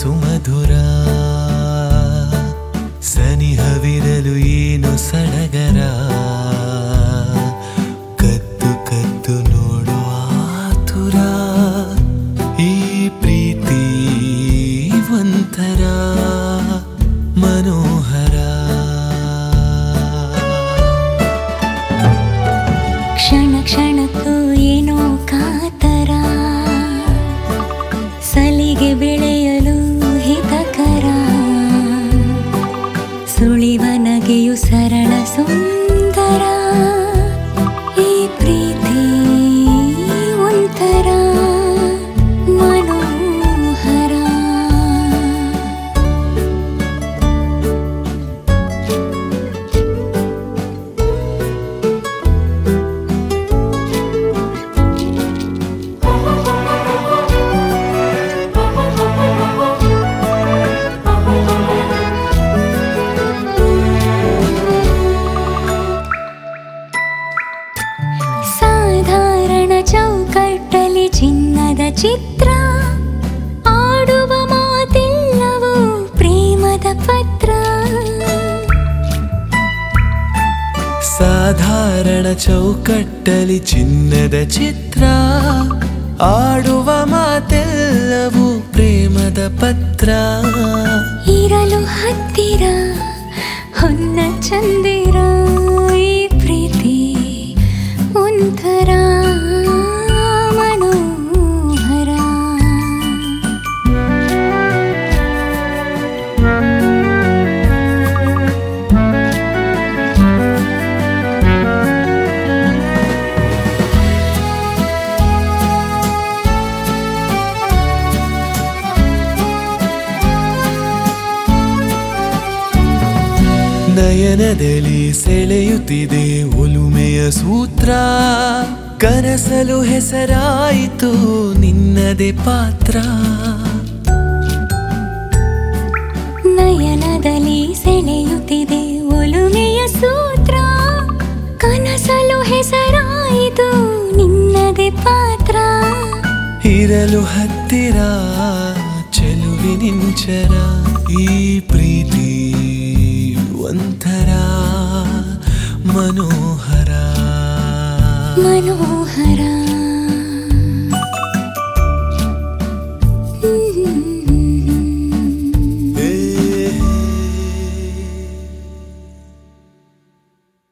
ಸುಮಧುರ ಸನಿಹವಿರಲು ಏನು ಸಡಗರ ಕದ್ದು ಕದ್ದು ನೋಡುವ ಆತುರ ಈ ಪ್ರೀತಿ ಒಂಥರ ಮನೋಹರ ಕ್ಷಣ ಕ್ಷಣಕ್ಕೂ ಏನೋ ಕಾತರ ಸಲಿಗೆ ಬೆಳೆಯಲು ಹಿತಕರ ಸುಳಿವ ನಗೆಯು ಸರಳ ಸುಂದರ ಈ ಪ್ರೀತಿ ಒಂಥರ ಮನೋಹರ ಸಾಧಾರಣ ಚೌಕಟ್ಟಲಿ ಚಿನ್ನದ ಚಿತ್ರ ಆಡುವ ಮಾತೆಲ್ಲವೂ ಪ್ರೇಮದ ಪತ್ರ ಸಾಧಾರಣ ಚೌಕಟ್ಟಲಿ ಚಿನ್ನದ ಚಿತ್ರ ಆಡುವ ಮಾತೆಲ್ಲವೂ ಪ್ರೇಮದ ಪತ್ರ ಇರಲು ಹತ್ತಿರ ಹೊನ್ನ ಚಂದಿರ ಈ ಪ್ರೀತಿ ಒಂಥರ ಮನೋಹರ ನಯನದಲ್ಲಿ ಸೆಳೆಯುತ್ತಿದೆ ಒಲುಮೆಯ ಸೂತ್ರ ಕನಸಲು ಹೆಸರಾಯಿತು ನಿನ್ನದೇ ಪಾತ್ರ ನಯನದಲ್ಲಿ ಸೆಳೆಯುತ್ತಿದೆ ಒಲುಮೆಯ ಸೂತ್ರ ಕನಸಲು ಹೆಸರಾಯಿತು ನಿನ್ನದೇ ಪಾತ್ರ ಇರಲು ಹತ್ತಿರ ಚೆಲುವಿನಿಂಚರ ಈ ಪ್ರೀತಿ ಒಂಥರ ಮನೋಹರ ಮನೋಹರ